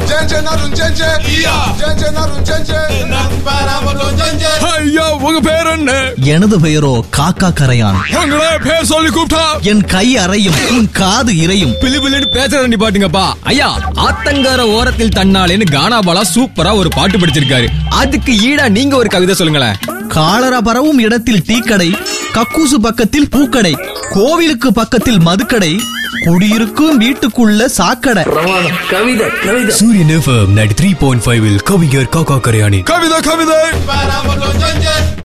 ஜெஞ்சே நரும் ஜெஞ்சே ஜெஞ்சே நரும் ஜெஞ்சே ஐயா உங்க பேர் என்ன எனது பெயரோ காக்கா கரையான் உங்களே பேர் சொல்லி கூப்பிட்டா என் கை அறையும் உன் காது இறையும் பிளி பிள்ளைன்னு பேசுறத நிப்பாட்டுங்கப்பா ஐயா ஆத்தங்கர ஓரத்தில் தன்னாலேன்னு கானாபாலா சூப்பரா ஒரு பாட்டு படிச்சிருக்காரு அதுக்கு ஈடா நீங்க ஒரு கவிதை சொல்லுங்களேன் காலரா பரவும் இடத்தில் டீக்கடை கக்கூசு பக்கத்தில் பூக்கடை கோவிலுக்கு பக்கத்தில் மதுக்கடை குடியிருக்கும் வீட்டுக்குள்ள சாக்கடை Suryan FM ninety three point five கவிஞர் காக்கா கரையாணி கவிதை கவிதை